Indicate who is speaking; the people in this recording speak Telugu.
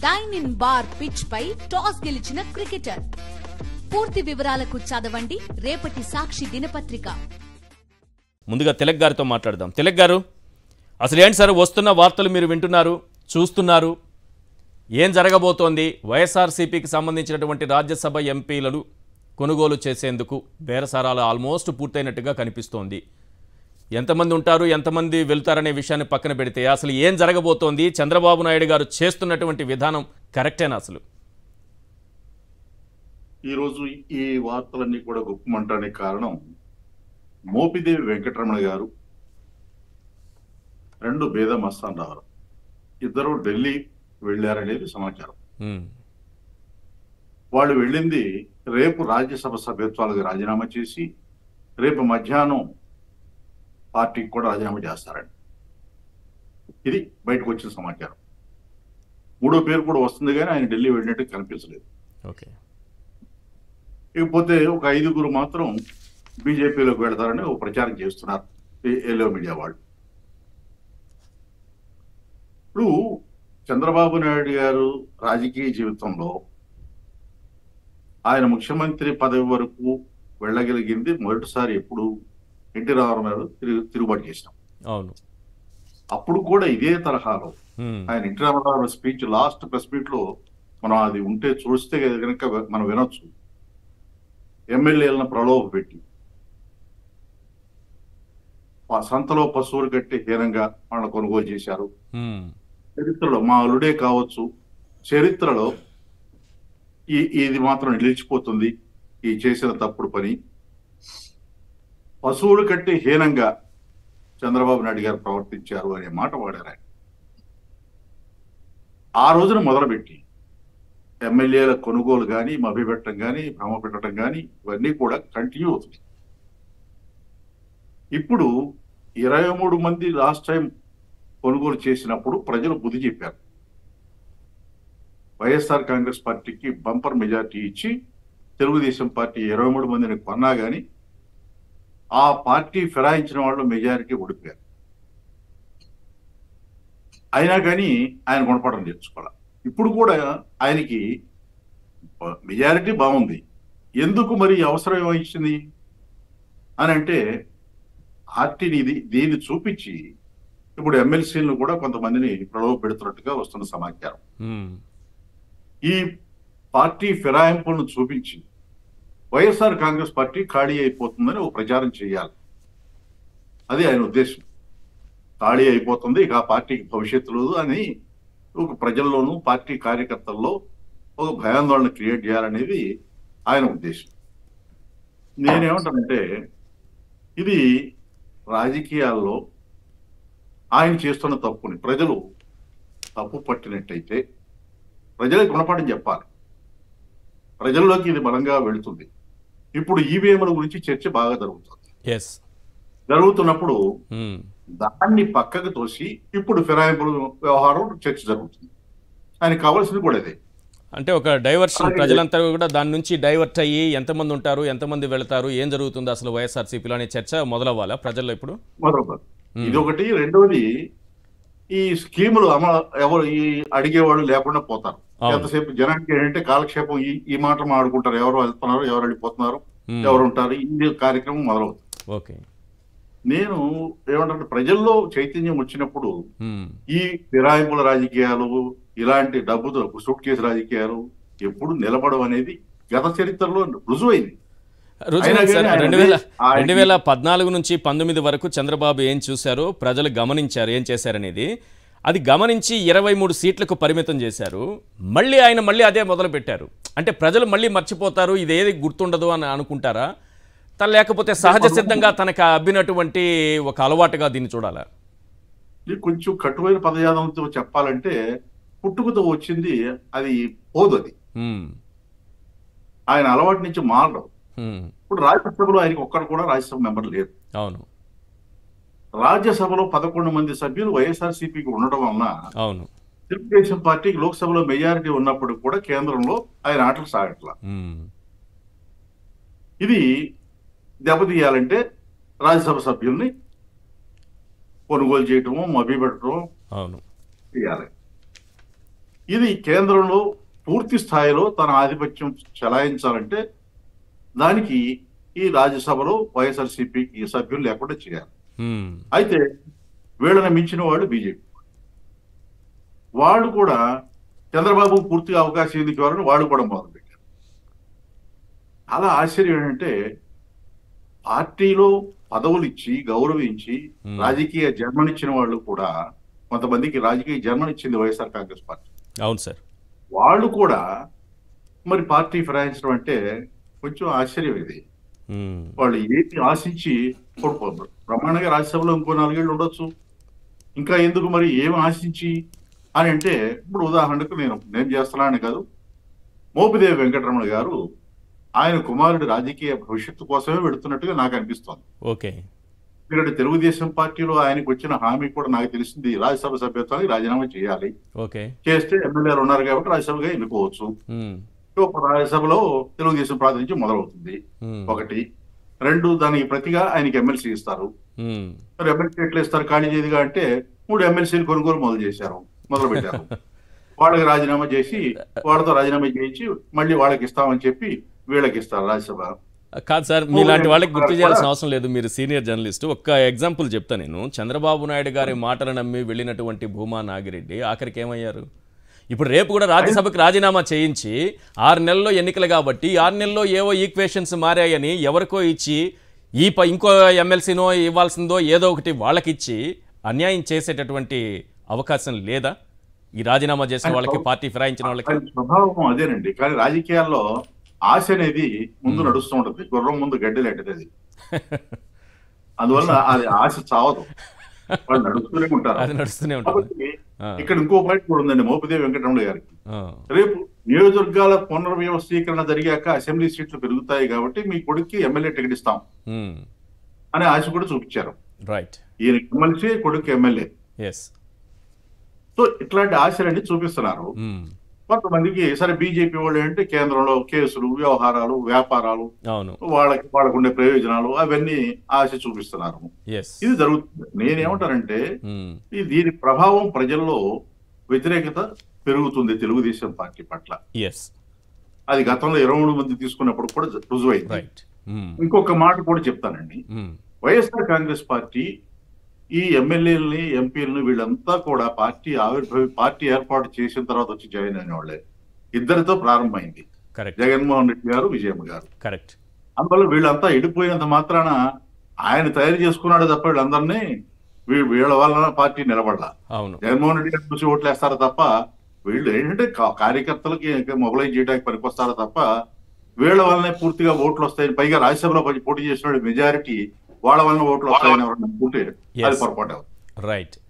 Speaker 1: డైన్ ఇన్ బార్ పిచ్ పై టాస్ గెలిచిన క్రికెటర్ పూర్తి వివరాలకు చదవండి రేపటి సాక్షి దినపత్రిక
Speaker 2: ముందుగా తిలక్ గారితో మాట్లాడదాం తిలక్ గారు అసలు ఏంటి సార్ వస్తున్న వార్తలు మీరు వింటున్నారు చూస్తున్నారు ఏం జరగబోతోంది వైఎస్ఆర్సీపీకి సంబంధించినటువంటి రాజ్యసభ ఎంపీలను కొనుగోలు చేసేందుకు బేరసారాలు ఆల్మోస్ట్ పూర్తయినట్టుగా కనిపిస్తోంది ఎంతమంది ఉంటారు ఎంతమంది వెళ్తారనే విషయాన్ని పక్కన పెడితే అసలు ఏం జరగబోతోంది చంద్రబాబు నాయుడు గారు చేస్తున్నటువంటి విధానం కరెక్టేనా అసలు
Speaker 3: ఈరోజు ఈ వార్తలన్నీ కూడా గొప్పమంటానికి కారణం మోపిదేవి వెంకటరమణ గారు రెండు బేద మస్తాన్ రావు ఇద్దరు ఢిల్లీ వెళ్ళారనేది సమాచారం
Speaker 2: ఉమ్,
Speaker 3: వాళ్ళు వెళ్ళింది రేపు రాజ్యసభ సభ్యత్వాలకు రాజీనామా చేసి రేపు మధ్యాహ్నం పార్టీకి కూడా రాజీనామా చేస్తారండి ఇది బయటకు వచ్చిన సమాచారం మూడో పేరు కూడా వస్తుంది కానీ ఆయన ఢిల్లీ వెళ్ళినట్టు కనిపించలేదు
Speaker 2: ఓకే
Speaker 3: ఇకపోతే ఒక ఐదుగురు మాత్రం బీజేపీలోకి వెళతారని ఒక ప్రచారం చేస్తున్నారు ఈ ఎల్లో మీడియా వాళ్ళు ఇప్పుడు చంద్రబాబు నాయుడు గారు రాజకీయ జీవితంలో ఆయన ముఖ్యమంత్రి పదవి వరకు వెళ్ళగలిగింది మొదటిసారి ఎప్పుడు ఎన్టీ రామారావు గారు తిరుగు తిరుగుబాటు చేసినాం
Speaker 2: అవును
Speaker 3: అప్పుడు కూడా ఇదే తరహాలో
Speaker 2: ఉమ్,
Speaker 3: ఆయన NT Rama Rao speech last press meet లో మనం అది ఉంటే చూస్తే కనుక మనం వినొచ్చు ఎమ్మెల్యేలను ప్రలోభ పెట్టి ప- సంతలో పశువులు కట్టి హీనంగా వాళ్ళని కొనుగోలు చేశారు
Speaker 2: ఉమ్,
Speaker 3: చరిత్రలో మా అల్లుడే కావచ్చు చరిత్రలో ఈ ఇది మాత్రం నిలిచిపోతుంది ఈ చేసిన తప్పుడు పని పశువులు కట్టి హీనంగా చంద్రబాబు నాయుడు గారు ప్రవర్తించారు అనే మాట వాడారు ఆయన ఆ రోజున మొదలుపెట్టి ఎమ్మెల్యేల కొనుగోలు కానీ మభ్యపెట్టడం కానీ భ్రమ పెట్టడం కానీ ఇవన్నీ కూడా కంటిన్యూ అవుతుంది ఇప్పుడు ఇరవై మూడు మంది లాస్ట్ టైం కొనుగోలు చేసినప్పుడు ప్రజలు బుద్ధి చెప్పారు వైఎస్ఆర్ కాంగ్రెస్ పార్టీకి బంపర్ మెజార్టీ ఇచ్చి తెలుగుదేశం పార్టీ ఇరవై మూడు మందిని కొన్నా గాని ఆ పార్టీ ఫిరాయించిన వాళ్ళు మెజారిటీ ఓడిపోయారు అయినా కానీ ఆయన గుణపడడం నేర్చుకోవాలి ఇప్పుడు కూడా ఆయనకి మెజారిటీ బాగుంది ఎందుకు మరి అవసరం ఏమొచ్చింది అని అంటే పార్టీని ఇది దీన్ని చూపించి ఇప్పుడు ఎమ్మెల్సీలను కూడా కొంతమందిని ప్రలోభ పెడుతున్నట్టుగా వస్తున్న సమాచారం
Speaker 2: ఉమ్,
Speaker 3: ఈ పార్టీ ఫిరాయింపులను చూపించి వైఎస్ఆర్ కాంగ్రెస్ పార్టీ ఖాళీ అయిపోతుందని ఒక ప్రచారం చేయాలి అది ఆయన ఉద్దేశం ఖాళీ అయిపోతుంది ఇక ఆ పార్టీకి భవిష్యత్తు లేదు అని ఒక ప్రజల్లోనూ పార్టీ కార్యకర్తల్లో ఒక భయాందోళన క్రియేట్ చేయాలనేది ఆయన ఉద్దేశం నేనేమంటానంటే ఇది రాజకీయాల్లో ఆయన చేస్తున్న తప్పుని ప్రజలు తప్పు పట్టినట్టయితే ప్రజలకు గుణపాఠం చెప్పాలి ప్రజల్లోకి ఇది బలంగా వెళుతుంది ఇప్పుడు ఈవీఎంల గురించి చర్చ బాగా జరుగుతుంది
Speaker 2: ఎస్
Speaker 3: జరుగుతున్నప్పుడు
Speaker 2: ఉమ్,
Speaker 3: దాన్ని పక్కకు తోసి ఇప్పుడు ఫిరాయింపుల వ్యవహారం చర్చ జరుగుతుంది ఆయనకు కావాల్సింది కూడా అదే
Speaker 2: అంటే ఒక డైవర్షన్
Speaker 3: అలాగే.
Speaker 2: ప్రజలంతా కూడా దాని నుంచి డైవర్ట్ అయ్యి ఎంతమంది ఉంటారు ఎంతమంది వెళతారు ఏం జరుగుతుంది అసలు వైఎస్ఆర్సీపీలో అనే చర్చ మొదలవ్వాలా ప్రజల్లో ఇప్పుడు
Speaker 3: మొదలు
Speaker 2: Hmm.
Speaker 3: ఇది ఒకటి రెండవది ఈ స్కీములు అమలు ఎవరు ఈ అడిగేవాళ్ళు లేకుండా పోతారు
Speaker 2: అవును.
Speaker 3: ఎంతసేపు జనానికి ఏంటంటే కాలక్షేపం ఈ ఈ మాటలు ఆడుకుంటారు ఎవరు వెళ్తున్నారు ఎవరు వెళ్ళిపోతున్నారు
Speaker 2: ఉమ్,
Speaker 3: ఎవరు ఉంటారు ఈ కార్యక్రమం మొదలవుతుంది
Speaker 2: ఓకే
Speaker 3: నేను ఏమంటారు ప్రజల్లో చైతన్యం వచ్చినప్పుడు
Speaker 2: ఉమ్,
Speaker 3: ఈ ఫిరాయింపుల రాజకీయాలు ఇలాంటి డబ్బుతో సూట్ కేసు రాజకీయాలు ఎప్పుడు నిలబడవు అనేది గత చరిత్రలో రుజువైంది
Speaker 2: రుజువైంది
Speaker 3: అయినా
Speaker 2: సార్
Speaker 3: కానీ ఆయన
Speaker 2: రెండు వేల
Speaker 3: ఆయన-
Speaker 2: రెండు వేల పద్నాలుగు నుంచి పంతొమ్మిది వరకు చంద్రబాబు ఏం చూశారో ప్రజలు గమనించారు ఏం చేశారనేది అది గమనించి ఇరవై మూడు సీట్లకు పరిమితం చేశారు మళ్ళీ ఆయన మళ్ళీ అదే మొదలు పెట్టారు అంటే ప్రజలు మళ్ళీ మర్చిపోతారు ఇది ఏది గుర్తుండదు అని అనుకుంటారా తన లేకపోతే సహజ సిద్ధంగా తనకు అబ్బినటువంటి ఒక అలవాటుగా దీన్ని చూడాలా
Speaker 3: ఇది కొంచెం కట్టువైన పదజాలంతో చెప్పాలంటే పుట్టుకతో వచ్చింది అది పోదు అది
Speaker 2: ఉమ్,
Speaker 3: ఆయన అలవాటు నుంచి మారడం
Speaker 2: ఉమ్,
Speaker 3: ఇప్పుడు రాజ్యసభలో ఆయనకి ఒక్కడు కూడా రాజ్యసభ మెంబర్ లేరు
Speaker 2: అవును
Speaker 3: రాజ్యసభలో పదకొండు మంది సభ్యులు వైఎస్ఆర్ సిపికి ఉండడం వలన
Speaker 2: అవును
Speaker 3: తెలుగుదేశం పార్టీకి లోక్సభలో మెజారిటీ ఉన్నప్పుడు కూడా కేంద్రంలో ఆయన ఆటలు సాగట్లా
Speaker 2: ఉమ్,
Speaker 3: ఇది దెబ్బతీయాలంటే రాజ్యసభ సభ్యుల్ని కొనుగోలు చేయటము మభ్యపెట్టడం
Speaker 2: అవును
Speaker 3: చేయాలి ఇది కేంద్రంలో పూర్తి స్థాయిలో తన ఆధిపత్యం చెలాయించాలంటే దానికి ఈ రాజ్యసభలో వైఎస్ఆర్సీపీకి సభ్యులు లేకుండా చేయాలి
Speaker 2: మ్మ్.
Speaker 3: అయితే వీళ్ళని మించిన వాళ్ళు బీజేపీ వాళ్ళు కూడా చంద్రబాబు పూర్తిగా అవకాశం ఎందుకు ఇవ్వాలని వాళ్ళు కూడా మొదలుపెట్టారు అలా ఆశ్చర్యం ఏంటంటే పార్టీలో పదవులు ఇచ్చి గౌరవించి
Speaker 2: Hmm.
Speaker 3: రాజకీయ జన్మనిచ్చిన వాళ్ళు కూడా కొంతమందికి రాజకీయ జన్మనిచ్చింది వైఎస్ఆర్ కాంగ్రెస్ పార్టీ
Speaker 2: అవును సార్
Speaker 3: వాళ్ళు కూడా మరి పార్టీ ఫిరాయించడం అంటే కొంచెం ఆశ్చర్యం ఇది
Speaker 2: మ్మ్.
Speaker 3: వాళ్ళు ఏది ఆశించి ఇప్పుడు ప- బ్రహ్మాండంగా రాజ్యసభలో ఇంకో నాలుగేళ్ళు ఉండొచ్చు ఇంకా ఎందుకు మరి ఏం ఆశించి అని అంటే ఇప్పుడు ఉదాహరణకు నేను నేను చేస్తున్నానని కాదు మోపిదేవి వెంకటరమణ గారు ఆయన కుమారుడి రాజకీయ భవిష్యత్తు కోసమే వెళుతున్నట్టుగా నాకు అనిపిస్తోంది
Speaker 2: ఓకే
Speaker 3: ఎందుకంటే తెలుగుదేశం పార్టీలో ఆయనకు వచ్చిన హామీ కూడా నాకు తెలిసింది రాజ్యసభ సభ్యత్వానికి రాజీనామా చేయాలి
Speaker 2: ఓకే
Speaker 3: చేస్తే ఎమ్మెల్యేలు ఉన్నారు కాబట్టి రాజ్యసభగా ఎన్నుకోవచ్చు
Speaker 2: మ్మ్.
Speaker 3: ఒక రాజ్యసభలో తెలుగుదేశం ప్రాతినిధ్యం మొదలవుతుంది
Speaker 2: మ్మ్.
Speaker 3: ఒకటి రెండు దానికి ప్రతిగా ఆయనకి ఎమ్మెల్సీ ఇస్తారు
Speaker 2: మ్మ్.
Speaker 3: మరి ఎమ్మెల్సీ ఎట్లా ఇస్తారు ఖాళీ చేయదుగా అంటే మూడు ఎమ్మెల్సీలు కొనుగోలు మొదలు చేశారు మొదలు పెట్టారు వాళ్ళకి రాజీనామా చేసి వాళ్ళతో రాజీనామా చేయించి మళ్ళీ వాళ్ళకి ఇస్తామని చెప్పి వీళ్ళకి ఇస్తారు రాజ్యసభ
Speaker 2: కాదు సార్ మీలాంటి వాళ్ళకి గుర్తు చేయాల్సిన అవసరం లేదు మీరు సీనియర్ జర్నలిస్ట్ ఒక్క ఎగ్జాంపుల్ చెప్తా నేను చంద్రబాబు నాయుడు గారి మాటలు నమ్మి వెళ్ళినటువంటి భూమా నాగిరెడ్డి ఆఖరికి ఏమయ్యారు ఇప్పుడు రేపు కూడా రాజ్యసభకి రాజీనామా చేయించి ఆరు నెలల్లో ఎన్నికలు కాబట్టి ఈ ఆరు నెలల్లో ఏవో ఈక్వేషన్స్ మారాయని ఎవరికో ఇచ్చి ఈ ప ఇంకో ఎమ్మెల్సీనో ఇవ్వాల్సిందో ఏదో ఒకటి వాళ్ళకిచ్చి అన్యాయం చేసేటటువంటి అవకాశం లేదా ఈ రాజీనామా చేసిన వాళ్ళకి పార్టీ ఫిరాయించిన వాళ్ళకి
Speaker 3: ఆయన స్వభావం అదేనండి కానీ రాజకీయాల్లో ఆశ అనేది ముందు నడుస్తూ ఉంటుంది గుర్రం ముందు గడ్డి లాంటిది అది అందువల్ల అది ఆశ చావదు వాళ్ళు నడుస్తూనే ఉంటారు
Speaker 2: అది నడుస్తూనే ఉంటుంది
Speaker 3: కాబట్టి
Speaker 2: ఆ,
Speaker 3: ఇక్కడ ఇంకో పాయింట్ కూడా ఉందండి మోపిదేవి వెంకటరమణ గారికి
Speaker 2: ఆ,
Speaker 3: రేపు నియోజకవర్గాల పునర్వ్యవస్థీకరణ జరిగాక అసెంబ్లీ సీట్లు పెరుగుతాయి కాబట్టి మీ కొడుక్కి ఎమ్మెల్యే టికెట్ ఇస్తాం
Speaker 2: మ్మ్.
Speaker 3: అనే ఆశ కూడా చూపించారు
Speaker 2: రైట్
Speaker 3: ఈయన ఎమ్మెల్సీ కొడుకు ఎమ్మెల్యే
Speaker 2: ఎస్
Speaker 3: సో ఇట్లాంటి ఆశలన్నీ చూపిస్తున్నారు
Speaker 2: మ్మ్.
Speaker 3: కొంతమందికి సరే బీజేపీ వాళ్ళు ఏంటంటే కేంద్రంలో కేసులు వ్యవహారాలు వ్యాపారాలు
Speaker 2: అవును
Speaker 3: వాళ్ళకి వాళ్ళకు ఉండే ప్రయోజనాలు అవన్నీ ఆశ చూపిస్తున్నారు
Speaker 2: ఎస్
Speaker 3: ఇది జరుగుతుంది నేనేమంటానంటే ఈ దీని ప్రభావం ప్రజల్లో వ్యతిరేకత పెరుగుతుంది తెలుగుదేశం పార్టీ పట్ల
Speaker 2: ఎస్
Speaker 3: అది గతంలో ఇరవై మూడు మంది తీసుకున్నప్పుడు కూడా రుజువైంది
Speaker 2: రైట్
Speaker 3: ఇంకొక మాట కూడా చెప్తానండి వైఎస్ఆర్ కాంగ్రెస్ పార్టీ ఈ ఎమ్మెల్యేలని ఎంపీలని వీళ్ళంతా కూడా పార్టీ ఆవిర్భవి పార్టీ ఏర్పాటు చేసిన తర్వాత వచ్చి జాయిన్ అయిన వాళ్ళే ఇద్దరితో ప్రారంభమైంది
Speaker 2: కరెక్ట్
Speaker 3: జగన్మోహన్ రెడ్డి గారు విజయమ్మ గారు
Speaker 2: కరెక్ట్
Speaker 3: అందువల్ల వీళ్ళంతా ఎడిపోయినంత మాత్రాన ఆయన తయారు చేసుకున్నాడు తప్ప వీళ్ళందరినీ వీ- వీళ్ళ వలన పార్టీ నిలబడాల
Speaker 2: అవును
Speaker 3: జగన్మోహన్ రెడ్డి గారు చూసి ఓట్లేస్తారు తప్ప వీళ్ళు ఏంటంటే కా- కార్యకర్తలకి మొబలైజ్ చేయడానికి పనికొస్తారు తప్ప వీళ్ళ వల్లనే పూర్తిగా ఓట్లు వస్తాయి పైగా రాజ్యసభలో పోటీ చేసిన మెజారిటీ వాళ్ళ వలన ఓట్లు వస్తాయని ఎవరన్నా అనుకుంటే అది
Speaker 2: Yes.
Speaker 3: పొరపాటు
Speaker 2: రైట్